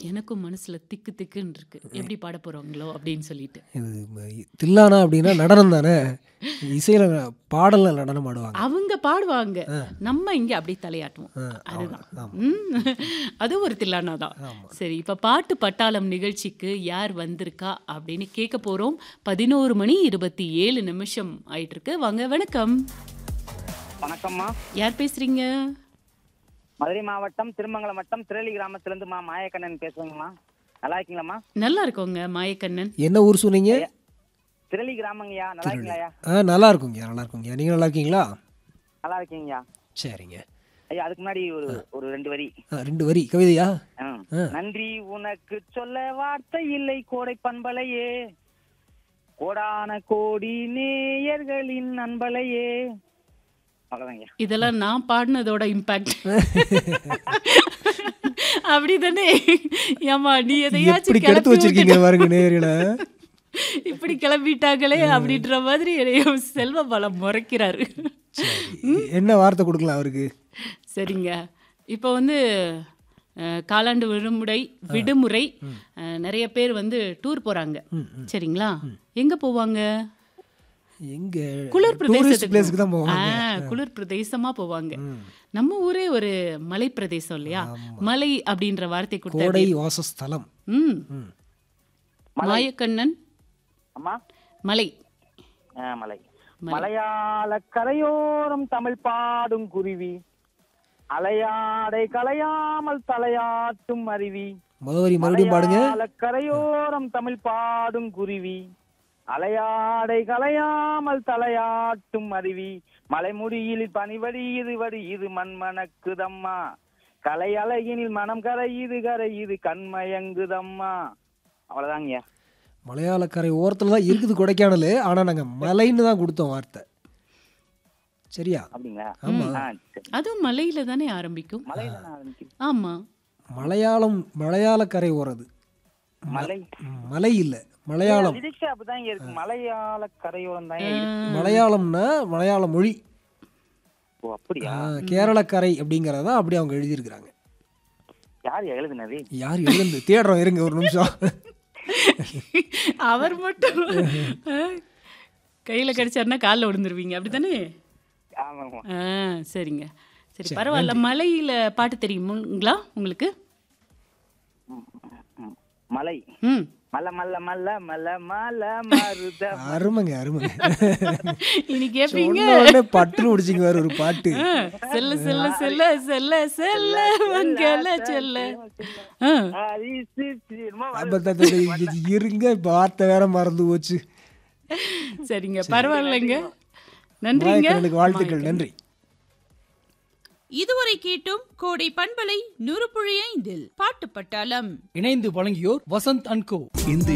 எனக்கும் மனசுல திக்கு திக்குன்னு இருக்கு எப்படி பாட போறாங்களோ அப்படின்னு சொல்லிட்டு இது ம- தில்லானா அப்படின்னா நடனம் தானே இசையில் பாடல்ல நடனம் ஆடுவாங்க அவங்க பாடுவாங்க நம்ம இங்க அப்படியே தலையாட்டுவோம் அதுதான் ம். அது ஒரு தில்லானா தான் சரி இப்ப பாட்டு பட்டாளம் நிகழ்ச்சிக்கு யார் வந்திருக்கா அப்படின்னு கேட்க போறோம் பதினோரு மணி இருபத்தி ஏழு நிமிஷம் ஆயிட்டு இருக்கு வாங்க வணக்கம் வணக்கம்மா யார் பேசுறீங்க மதுரை மாவட்டம் திருமங்கலம் வட்டம் திரளி கிராமத்திலிருந்து மா மாயக்கண்ணன் பேசுறேங்கம்மா நல்லா இருக்கீங்களாம்மா நல்லா இருக்கோங்க மாயக்கண்ணன் என்ன ஊர் சொன்னீங்க திரளி கிராமங்கய்யா நல்லா இருக்கீங்களா ஆ நல்லா இருக்குங்க நல்லா இருக்குங்க நீங்கள் நல்லா இருக்கீங்களா நல்லா இருக்கீங்கய்யா சரிங்க ஐயா அதுக்கு முன்னாடி ஒரு ஒரு ரெண்டு வரி ஆ ரெண்டு வரி கவிதையா ம். ஆ. நன்றி உனக்கு சொல்ல வார்த்தை இல்லை கோடை பண்பலையே கோடான கோடி நேயர்களின் நண்பலையே அவ்வளோதாங்கய்யா இதெல்லாம் நான் பாடினதோட இம்பாக்ட் அப்படிதானே ஏமா நீ எப்படி எதையாச்சும் கெடுத்து கிளப்பி வச்சிருக்கீங்க பாருங்க நேரில் இப்படி கிளம்பிட்டாங்களே அப்படின்ற மாதிரி என்னைய செல்வ பலம் முறைக்கிறாரு என்ன வார்த்தை கொடுக்கலாம் அவருக்கு சரிங்க இப்போ வந்து அஹ், காலாண்டு விடுமுறை விடுமுறை அஹ், நிறைய பேர் வந்து டூர் போறாங்க சரிங்களா எங்க போவாங்க எங்க குளிர் டூரிஸ்ட் பிரதேசத்துக்கு பிளேஸ்க்கு தான் போவாங்க ஆ, குளிர் பிரதேசமா போவாங்க நம்ம ஊரே ஒரு மலை பிரதேசம் இல்லையா மலை அப்படின்ற வார்த்தை கொடுத்தா கோடை வாசஸ்தலம் ம் மாயக்கண்ணன் அம்மா மலை ஆ, மலை மலையாள கரையோரம் தமிழ் பாடும் குருவி அலையாடை கலையாமல் தலையாட்டும் அருவி முத வரி மறுபடியும் பாடுங்க மலையாள கரையோரம் தமிழ் பாடும் குருவி அலையாடை கலையாமல் தலையாட்டும் அருவி மலைமுடியில் பனிவடியுது வடியுது மண்மணக்குதம்மா கலை அழகினில் மனம் கரையுது கரையுது கண்மயங்குதம்மா அவ்வளவுதாங்கய்யா மலையாளக்கரை ஓரத்தில் தான் இருக்குது கொடைக்கானல் ஆனால் நாங்கள் மலைன்னு தான் கொடுத்தோம் வார்த்தை சரியா அப்படிங்களா ஆமா. ஆ, சரி. அதுவும் மலையில தானே ஆரம்பிக்கும் மலையில நான் ஆரம்பிக்கிறேன். ஆமா மலையாளம் மலையாளக்கரை ஓரது மலை மலை இல்லை மலையாளம் லிரிக்ஸ் அப்படிதான் இங்க இருக்கு மலையாள கரையோரம் தான் மலையாளம்னா மலையாள மொழி ஓ அப்படியா ஆ, கேரளக்கரை அப்படிங்கிறத அப்படி அவங்க எழுதியிருக்கிறாங்க யார் எழுதுனது யார் எழுந்து தேடுறோம் இருங்க ஒரு நிமிஷம் அவர் மட்டும் அஹ், கையில கடிச்சாருன்னா காலில் விழுந்துருவீங்க அப்படிதானே ஆமாமா ஆ சரிங்க சரி பரவாயில்ல மலையில பாட்டு தெரியுமுங்களா உங்களுக்கு ம். மலை ம் மல்ல மல்ல மல்ல மல்ல மல்ல மருத அருமைங்க அருமைங்க இனி கேட்பீங்க சொன்ன உடனே பட்டுன்னு முடிச்சிங்க வேற ஒரு பாட்டு ஆ, செல்ல செல்ல செல்ல செல்ல செல்ல மங்கள செல்ல ஆ, அரிசி என்னமோ வருது. அப்ப தான் தெரியும், இது இருங்க இப்ப வார்த்தை வேற மறந்து போச்சு சரிங்க பரவாயில்லைங்க நன்றிங்க எனக்கு வாழ்த்துக்கள் நன்றி இதுவரை கேட்டும் கோடை பண்பலை நூறு புள்ளி ஐந்தில் பாட்டு பட்டாளம் இணைந்து வழங்கியோர் வசந்த் அண்ட் கோ இந்திய